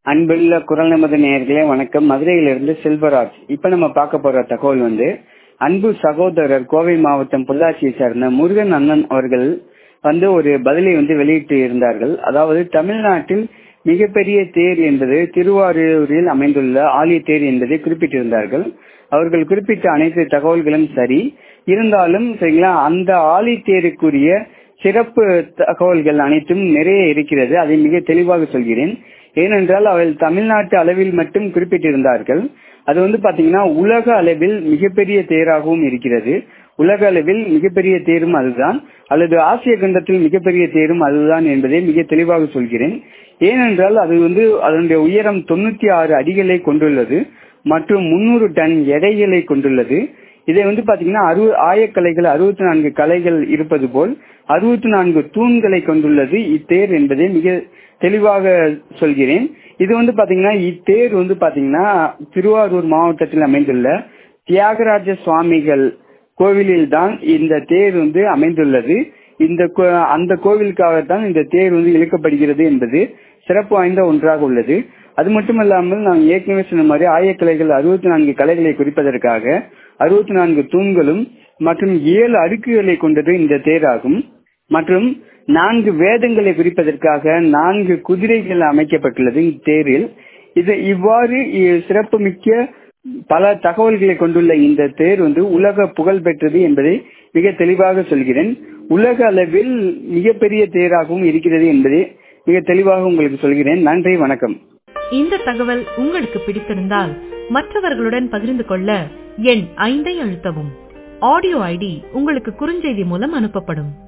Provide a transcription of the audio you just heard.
அன்புள்ள குரல் நமது நேயர்களே வணக்கம் மதுரையிலிருந்து செல்வராஜ் இப்ப நம்ம பார்க்க போற தகவல் வந்து அன்பு சகோதரர் கோவை மாவட்டம் பொள்ளாச்சியை சேர்ந்த முருகன் அண்ணன் அவர்கள் வந்து ஒரு பதிலை வந்து வெளியிட்டு இருந்தார்கள் அதாவது தமிழ்நாட்டில் மிகப்பெரிய தேர் என்பது திருவாரூரில் அமைந்துள்ள ஆலய தேர் என்பதை குறிப்பிட்டிருந்தார்கள் அவர்கள் குறிப்பிட்ட அனைத்து தகவல்களும் சரி இருந்தாலும் சரிங்களா அந்த ஆலி தேருக்குரிய சிறப்பு தகவல்கள் அனைத்தும் நிறைய இருக்கிறது அதை மிக தெளிவாக சொல்கிறேன் ஏனென்றால் அவர்கள் தமிழ்நாட்டு அளவில் மட்டும் குறிப்பிட்டிருந்தார்கள் அது வந்து பாத்தீங்கன்னா உலக அளவில் மிகப்பெரிய தேராகவும் இருக்கிறது உலக அளவில் மிகப்பெரிய தேரும் அதுதான் அல்லது ஆசிய கண்டத்தில் மிகப்பெரிய தேரும் அதுதான் என்பதை மிக தெளிவாக சொல்கிறேன் ஏனென்றால் அது வந்து அதனுடைய உயரம் தொண்ணூத்தி ஆறு அடிகளை கொண்டுள்ளது மற்றும் முன்னூறு டன் எடைகளை கொண்டுள்ளது இதை வந்து பாத்தீங்கன்னா அறு ஆயக்கலைகள் அறுபத்தி நான்கு கலைகள் இருப்பது போல் அறுபத்தி நான்கு தூண்களை கொண்டுள்ளது இத்தேர் என்பதை மிக தெளிவாக சொல்கிறேன் இது வந்து பாத்தீங்கன்னா இத்தேர் வந்து பாத்தீங்கன்னா திருவாரூர் மாவட்டத்தில் அமைந்துள்ள தியாகராஜ சுவாமிகள் கோவிலில் தான் இந்த தேர் வந்து அமைந்துள்ளது இந்த அந்த கோவிலுக்காகத்தான் இந்த தேர் வந்து இழுக்கப்படுகிறது என்பது சிறப்பு வாய்ந்த ஒன்றாக உள்ளது அது மட்டுமல்லாமல் நான் ஏற்கனவே சொன்ன மாதிரி ஆயக்கலைகள் அறுபத்தி நான்கு கலைகளை குறிப்பதற்காக அறுபத்தி நான்கு தூண்களும் மற்றும் ஏழு அடுக்குகளை கொண்டது இந்த தேராகும் மற்றும் நான்கு வேதங்களை குறிப்பதற்காக நான்கு குதிரைகள் அமைக்கப்பட்டுள்ளது இத்தேரில் இது இவ்வாறு சிறப்புமிக்க பல தகவல்களை கொண்டுள்ள இந்த தேர் வந்து உலக புகழ் பெற்றது என்பதை மிக தெளிவாக சொல்கிறேன் உலக அளவில் மிகப்பெரிய தேராகவும் இருக்கிறது என்பதை மிக தெளிவாக உங்களுக்கு சொல்கிறேன் நன்றி வணக்கம் இந்த தகவல் உங்களுக்கு பிடித்திருந்தால் மற்றவர்களுடன் பகிர்ந்து கொள்ள எண் ஐந்தை அழுத்தவும் ஆடியோ ஐடி உங்களுக்கு குறுஞ்செய்தி மூலம் அனுப்பப்படும்